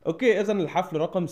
اوكي اذا الحفل رقم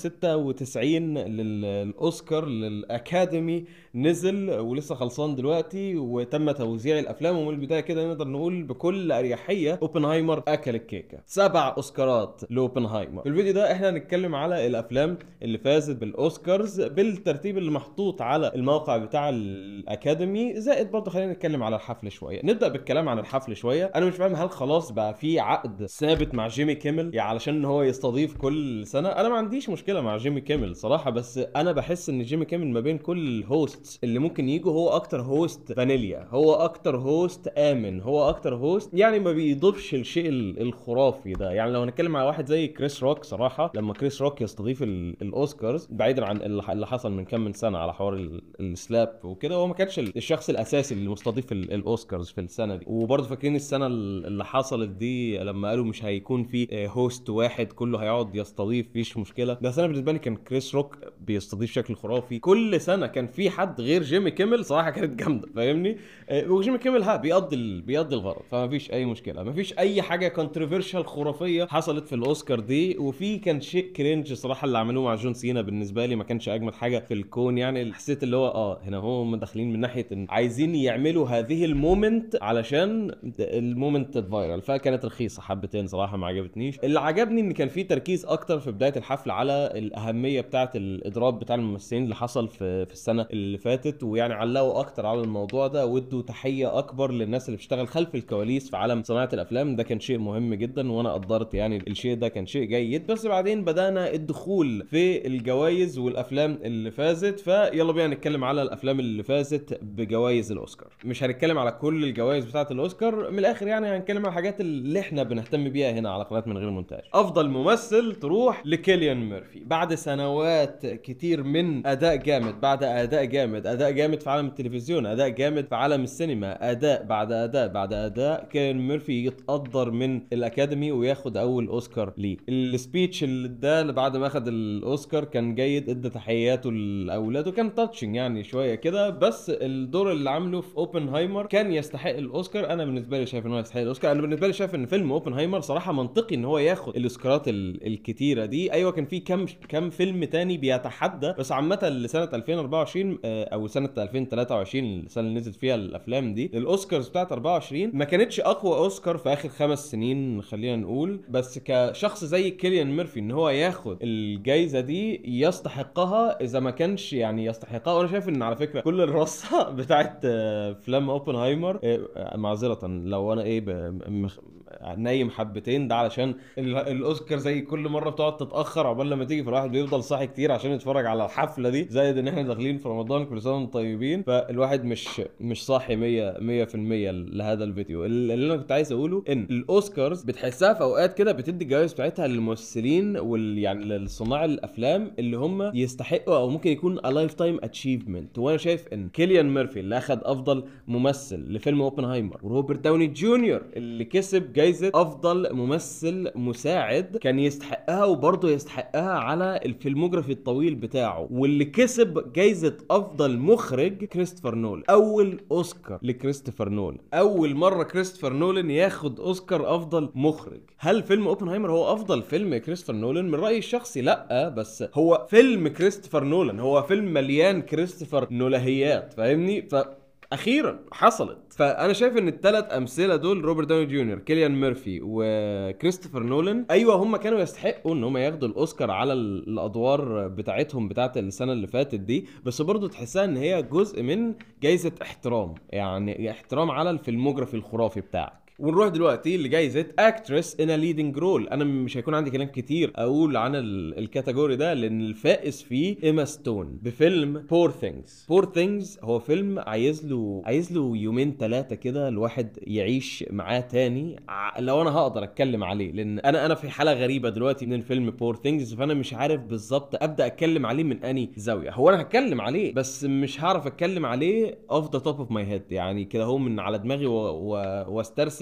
96 للاوسكار للاكاديمي نزل ولسه خلصان دلوقتي وتم توزيع الافلام ومن البدايه كده نقدر نقول بكل اريحيه اوبنهايمر اكل الكيكه سبع اوسكارات لاوبنهايمر في الفيديو ده احنا هنتكلم على الافلام اللي فازت بالاوسكارز بالترتيب اللي محطوط على الموقع بتاع الاكاديمي زائد برضه خلينا نتكلم على الحفل شويه نبدا بالكلام عن الحفل شويه انا مش فاهم هل خلاص بقى في عقد ثابت مع جيمي كيمل يعني علشان هو يستضيف كل سنه انا ما عنديش مشكله مع جيمي كيمل صراحه بس انا بحس ان جيمي كيمل ما بين كل الهوستس اللي ممكن يجوا هو اكتر هوست فانيليا هو اكتر هوست امن هو اكتر هوست يعني ما بيضيفش الشيء ال- الخرافي ده يعني لو هنتكلم على واحد زي كريس روك صراحه لما كريس روك يستضيف ال- الاوسكارز بعيدا عن اللي اللي حصل من كام من سنه على حوار ال- السلاب وكده هو ما كانش ال- الشخص الاساسي اللي مستضيف ال- الاوسكارز في السنه دي وبرضه فاكرين السنه ال- اللي حصلت دي لما قالوا مش هيكون في آه، هوست واحد كله هيقعد يستضيف فيش مشكله بس انا بالنسبه لي كان كريس روك بيستضيف بشكل خرافي كل سنه كان في حد غير جيمي كيمل صراحه كانت جامده فاهمني آه، وجيمي كيمل ها بيقضي ال- بيقضي الغرض فما فيش اي مشكله ما فيش اي حاجه كونتروفيرشال خرافيه حصلت في الاوسكار دي وفي كان شيء كرنج صراحه اللي عملوه مع جون سينا بالنسبه لي ما كانش اجمد حاجه في الكون يعني حسيت اللي هو اه هنا هم داخلين من ناحيه ان عايزين يعملوا هذه المومنت علشان المومنت تتفايرل فكانت رخيصه حبتين صراحه ما عجبتنيش اللي عجبني ان كان في تركيز اكتر في بدايه الحفل على الاهميه بتاعه الاضراب بتاع الممثلين اللي حصل في في السنه اللي فاتت ويعني علقوا اكتر على الموضوع ده وادوا تحيه اكبر للناس اللي بتشتغل خلف الكواليس في عالم صناعه الافلام ده كان شيء مهم جدا وانا قدرت يعني الشيء ده كان شيء جيد بس بعدين بدانا الدخول في الجوائز والافلام اللي فازت فيلا بينا نتكلم على الافلام اللي فازت بجوائز الاوسكار مش هنتكلم على كل الجوائز بتاعه الاوسكار من الاخر يعني هنتكلم على الحاجات اللي احنا بنهتم بيها هنا على قناه من غير مونتاج افضل ممثل تروح لكيليان ميرفي بعد سنوات كتير من اداء جامد بعد اداء جامد اداء جامد في عالم التلفزيون اداء جامد في عالم السينما اداء بعد اداء بعد اداء كيليان ميرفي يتقدر من الاكاديمي وياخد اول اوسكار ليه السبيتش اللي اداه بعد ما اخد الاوسكار كان جيد ادى تحياته لاولاده كان تاتشنج يعني شويه كده بس الدور اللي عامله في اوبنهايمر كان يستحق الاوسكار انا بالنسبه لي شايف ان هو يستحق الاوسكار انا بالنسبه لي شايف ان فيلم اوبنهايمر صراحه منطقي ان هو ياخد الاوسكارات ال- الكتيره دي ايوه كان في كم كم فيلم تاني بيتحدى بس عامه لسنه 2024 آه، او سنه 2023 السنه اللي نزلت فيها الافلام دي الاوسكارز بتاعت 24 ما كانتش اقوى اوسكار في اخر خمس سنين خلينا نقول بس كشخص زي كيليان ميرفي ان هو ياخد الجايزه دي يستحقها اذا ما كانش يعني يستحقها وانا شايف ان على فكره كل الرصه بتاعت آه، افلام اوبنهايمر آه، معذره لو انا ايه ب- مخ- نايم حبتين ده علشان ال- الاوسكار زي كل مره بتقعد تتاخر عقبال لما تيجي فالواحد بيفضل صاحي كتير عشان يتفرج على الحفله دي زائد ان احنا داخلين في رمضان كل سنه وانتم طيبين فالواحد مش مش صاحي 100 100% لهذا الفيديو اللي انا كنت عايز اقوله ان الاوسكارز بتحسها في اوقات كده بتدي الجوائز بتاعتها للممثلين وال يعني لصناع الافلام اللي هم يستحقوا او ممكن يكون a lifetime achievement وانا شايف ان كيليان ميرفي اللي اخذ افضل ممثل لفيلم اوبنهايمر وروبرت داوني جونيور اللي كسب جايزه افضل ممثل مساعد كان يستحقها وبرضه يستحقها على الفيلموجرافي الطويل بتاعه واللي كسب جايزه افضل مخرج كريستوفر نول اول اوسكار لكريستوفر نول اول مره كريستوفر نولان ياخد اوسكار افضل مخرج هل فيلم اوبنهايمر هو افضل فيلم كريستوفر نولان من رايي الشخصي لا بس هو فيلم كريستوفر نولان هو فيلم مليان كريستوفر نولهيات فاهمني ف اخيرا حصلت فانا شايف ان الثلاث امثله دول روبرت داوني جونيور كيليان ميرفي وكريستوفر نولان ايوه هم كانوا يستحقوا ان هم ياخدوا الاوسكار على ال- الادوار بتاعتهم بتاعت السنه اللي فاتت دي بس برضه تحسها ان هي جزء من جايزه احترام يعني احترام على الفيلموجرافي الخرافي بتاعك ونروح دلوقتي لجائزة اكترس ان ليدنج رول انا مش هيكون عندي كلام كتير اقول عن ال- الكاتيجوري ده لان الفائز فيه ايما ستون بفيلم بور ثينجز بور ثينجز هو فيلم عايز له عايز له يومين ثلاثة كده الواحد يعيش معاه تاني ع- لو انا هقدر اتكلم عليه لان انا انا في حالة غريبة دلوقتي من الفيلم بور ثينجز فانا مش عارف بالظبط ابدا اتكلم عليه من اني زاوية هو انا هتكلم عليه بس مش هعرف اتكلم عليه اوف ذا توب اوف ماي هيد يعني كده هو من على دماغي و- و- واسترسل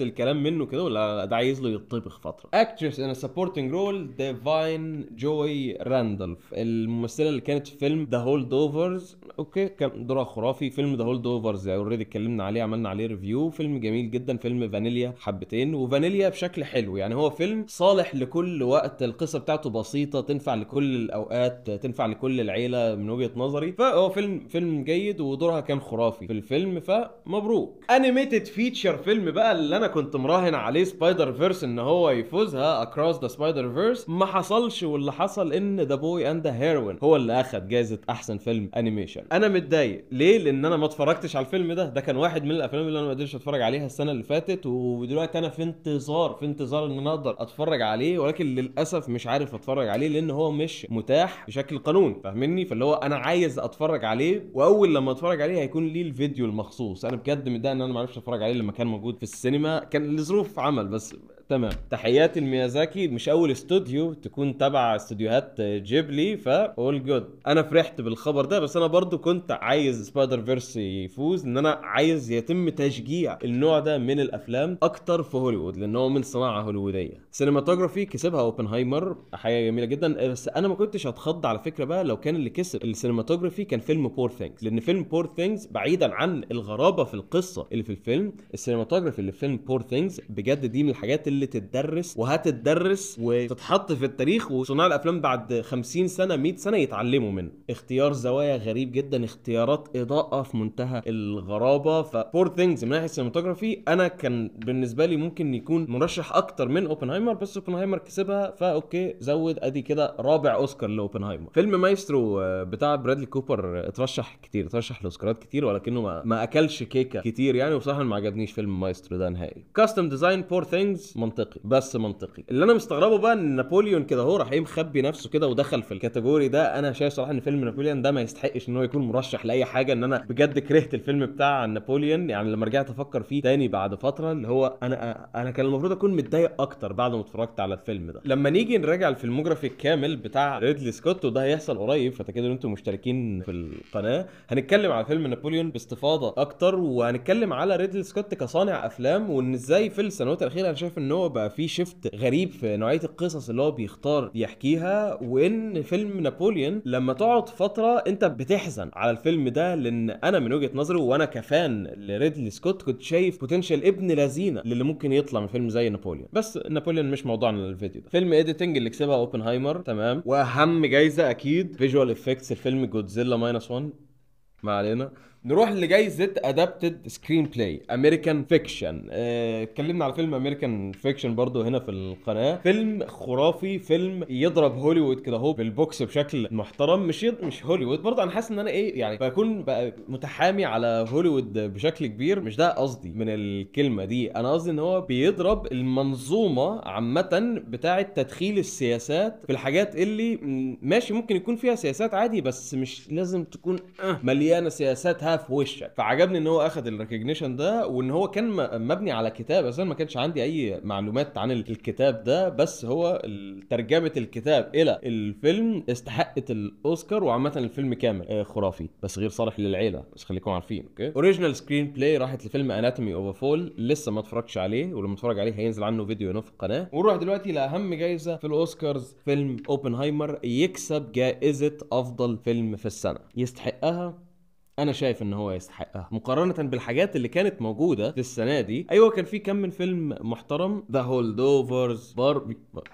الكلام منه كده ولا ده عايز له يطبخ فتره اكترس ان سبورتنج رول ديفاين جوي راندولف الممثله اللي كانت في فيلم ذا هولد اوفرز اوكي كان دورها خرافي فيلم ذا هولد اوفرز اوريدي اتكلمنا عليه عملنا عليه ريفيو فيلم جميل جدا فيلم فانيليا حبتين وفانيليا بشكل حلو يعني هو فيلم صالح لكل وقت القصه بتاعته بسيطه تنفع لكل الاوقات تنفع لكل العيله من وجهه نظري فهو فيلم فيلم جيد ودورها كان خرافي في الفيلم فمبروك انيميتد فيتشر فيلم بقى اللي انا كنت مراهن عليه سبايدر فيرس ان هو يفوزها اكروس ذا سبايدر فيرس ما حصلش واللي حصل ان ذا بوي اند ذا هيروين هو اللي اخد جائزه احسن فيلم انيميشن انا متضايق ليه لان انا ما اتفرجتش على الفيلم ده ده كان واحد من الافلام اللي انا ما قدرتش اتفرج عليها السنه اللي فاتت ودلوقتي انا في انتظار في انتظار ان انا اقدر اتفرج عليه ولكن للاسف مش عارف اتفرج عليه لان هو مش متاح بشكل قانون فاهمني فاللي هو انا عايز اتفرج عليه واول لما اتفرج عليه هيكون ليه الفيديو المخصوص انا بجد متضايق ان انا ما عرفتش اتفرج عليه لما كان موجود في السينما كان لظروف عمل بس تمام تحياتي لميازاكي مش اول استوديو تكون تبع استوديوهات جيبلي فاول جود انا فرحت بالخبر ده بس انا برضو كنت عايز سبايدر فيرس يفوز ان انا عايز يتم تشجيع النوع ده من الافلام اكتر في هوليوود لان هو من صناعه هوليووديه سينماتوجرافي كسبها اوبنهايمر حاجه جميله جدا بس انا ما كنتش هتخض على فكره بقى لو كان اللي كسب السينماتوجرافي كان فيلم بور ثينجز لان فيلم بور ثينجز بعيدا عن الغرابه في القصه اللي في الفيلم السينماتوجرافي اللي في فيلم بور ثينجز بجد دي من الحاجات اللي تتدرس وهتتدرس وتتحط في التاريخ وصناع الافلام بعد 50 سنه 100 سنه يتعلموا منه اختيار زوايا غريب جدا اختيارات اضاءه في منتهى الغرابه فبور ثينجز من ناحيه السينماتوجرافي انا كان بالنسبه لي ممكن يكون مرشح اكتر من اوبنهايمر بس اوبنهايمر كسبها فاوكي زود ادي كده رابع اوسكار لاوبنهايمر فيلم مايسترو بتاع برادلي كوبر اترشح كتير اترشح لاوسكارات كتير ولكنه ما, ما اكلش كيكه كتير يعني وبصراحه ما عجبنيش فيلم مايسترو ده نهائي كاستم ديزاين بور ثينجز منطقي بس منطقي اللي انا مستغربه بقى ان نابوليون كده هو راح ايه مخبي نفسه كده ودخل في الكاتيجوري ده انا شايف صراحه ان فيلم نابوليون ده ما يستحقش ان هو يكون مرشح لاي حاجه ان انا بجد كرهت الفيلم بتاع نابوليون يعني لما رجعت افكر فيه تاني بعد فتره اللي هو انا انا كان المفروض اكون متضايق اكتر بعد ما اتفرجت على الفيلم ده لما نيجي نراجع الفيلموجرافي الكامل بتاع ريدلي سكوت وده هيحصل قريب فتاكدوا ان انتم مشتركين في القناه هنتكلم على فيلم نابوليون باستفاضه اكتر وهنتكلم على ريدلي سكوت كصانع افلام وان ازاي في السنوات الاخيره انا شايف ان هو بقى في شيفت غريب في نوعيه القصص اللي هو بيختار يحكيها وان فيلم نابوليون لما تقعد فتره انت بتحزن على الفيلم ده لان انا من وجهه نظري وانا كفان لريدلي سكوت كنت شايف بوتنشال ابن لذينه للي ممكن يطلع من فيلم زي نابوليون بس نابوليون مش موضوعنا للفيديو ده فيلم اديتنج اللي كسبها اوبنهايمر تمام واهم جايزه اكيد فيجوال افكتس الفيلم جودزيلا ماينس 1 ما علينا نروح لجائزة ادابتد سكرين بلاي امريكان فيكشن اتكلمنا على فيلم امريكان فيكشن برضو هنا في القناة فيلم خرافي فيلم يضرب هوليوود كده اهو بالبوكس بشكل محترم مش يض... مش هوليوود برضو انا حاسس ان انا ايه يعني بكون بقى متحامي على هوليوود بشكل كبير مش ده قصدي من الكلمة دي انا قصدي ان هو بيضرب المنظومة عامة بتاعة تدخيل السياسات في الحاجات اللي ماشي ممكن يكون فيها سياسات عادي بس مش لازم تكون مليانة سياسات في وشك فعجبني ان هو اخذ الريكوجنيشن ده وان هو كان مبني على كتاب اصلا ما كانش عندي اي معلومات عن الكتاب ده بس هو ترجمه الكتاب الى الفيلم استحقت الاوسكار وعامه الفيلم كامل خرافي بس غير صالح للعيله بس خليكم عارفين اوكي اوريجينال سكرين بلاي راحت لفيلم اناتومي اوف فول لسه ما اتفرجتش عليه ولما اتفرج عليه هينزل عنه فيديو هنا في القناه ونروح دلوقتي لاهم جائزه في الاوسكارز فيلم اوبنهايمر يكسب جائزه افضل فيلم في السنه يستحقها انا شايف ان هو يستحقها مقارنه بالحاجات اللي كانت موجوده في السنه دي ايوه كان في كم من فيلم محترم ذا هولد اوفرز باربي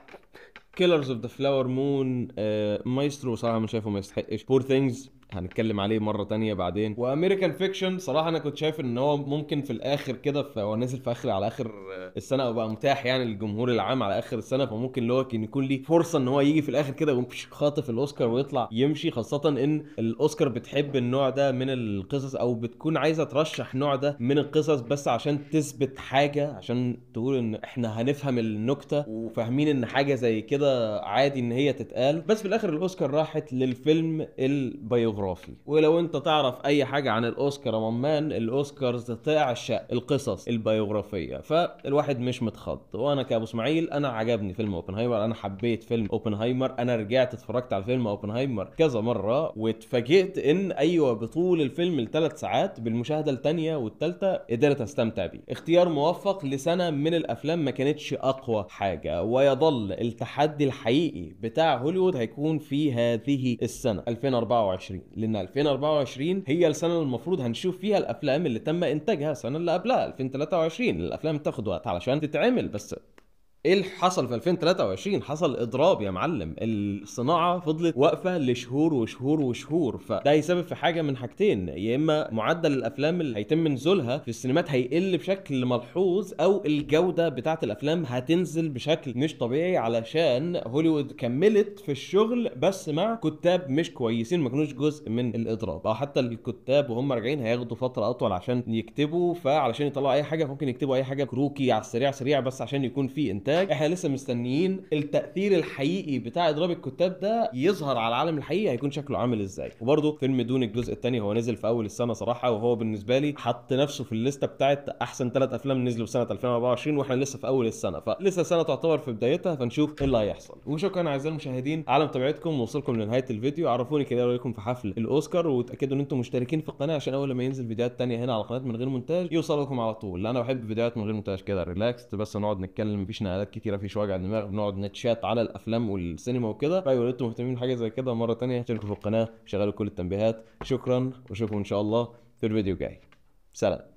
كيلرز اوف ذا فلاور مون مايسترو صراحه انا شايفه ما يستحقش بور ثينجز هنتكلم عليه مرة تانية بعدين وامريكان فيكشن صراحة انا كنت شايف ان هو ممكن في الاخر كده هو نازل في اخر على اخر السنة او بقى متاح يعني للجمهور العام على اخر السنة فممكن اللي هو كان يكون ليه فرصة ان هو يجي في الاخر كده ويمشي خاطف الاوسكار ويطلع يمشي خاصة ان الاوسكار بتحب النوع ده من القصص او بتكون عايزة ترشح النوع ده من القصص بس عشان تثبت حاجة عشان تقول ان احنا هنفهم النكتة وفاهمين ان حاجة زي كده عادي ان هي تتقال بس في الاخر الاوسكار راحت للفيلم البيوغرافي بايوغرافي ولو انت تعرف اي حاجه عن الاوسكار عمان الاوسكارز تعشق القصص البايوغرافيه فالواحد مش متخض وانا كابو اسماعيل انا عجبني فيلم اوبنهايمر انا حبيت فيلم اوبنهايمر انا رجعت اتفرجت على فيلم اوبنهايمر كذا مره واتفاجئت ان ايوه بطول الفيلم الثلاث ساعات بالمشاهده الثانيه والثالثه قدرت استمتع بيه اختيار موفق لسنه من الافلام ما كانتش اقوى حاجه ويظل التحدي الحقيقي بتاع هوليوود هيكون في هذه السنه 2024 لان 2024 هي السنه اللي المفروض هنشوف فيها الافلام اللي تم انتاجها السنه اللي قبلها 2023 الافلام بتاخد وقت علشان تتعمل بس ايه اللي حصل في 2023 حصل اضراب يا معلم الصناعه فضلت واقفه لشهور وشهور وشهور فده هيسبب في حاجه من حاجتين يا اما معدل الافلام اللي هيتم نزولها في السينمات هيقل بشكل ملحوظ او الجوده بتاعه الافلام هتنزل بشكل مش طبيعي علشان هوليوود كملت في الشغل بس مع كتاب مش كويسين ما كانوش جزء من الاضراب او حتى الكتاب وهم راجعين هياخدوا فتره اطول عشان يكتبوا فعلشان يطلعوا اي حاجه ممكن يكتبوا اي حاجه كروكي على السريع سريع بس عشان يكون في انتاج احنا لسه مستنيين التاثير الحقيقي بتاع اضراب الكتاب ده يظهر على العالم الحقيقي هيكون شكله عامل ازاي وبرده فيلم دون الجزء الثاني هو نزل في اول السنه صراحه وهو بالنسبه لي حط نفسه في الليسته بتاعت احسن ثلاث افلام نزلوا في سنه 2024 واحنا لسه في اول السنه فلسه السنه تعتبر في بدايتها فنشوف ايه اللي هيحصل وشكرا اعزائي المشاهدين على متابعتكم ووصلكم لنهايه الفيديو عرفوني كده رايكم في حفل الاوسكار وتاكدوا ان انتم مشتركين في القناه عشان اول ما ينزل فيديوهات تانية هنا على قناه من غير مونتاج يوصل لكم على طول لان انا بحب فيديوهات من غير مونتاج كده ريلاكس بس نقعد نتكلم مفيش نقلات كتيره مفيش وجع دماغ بنقعد نتشات على الافلام والسينما وكده فايوه انتم مهتمين بحاجه زي كده مره تانية اشتركوا في القناه شغلوا كل التنبيهات شكرا واشوفكم ان شاء الله في الفيديو الجاي سلام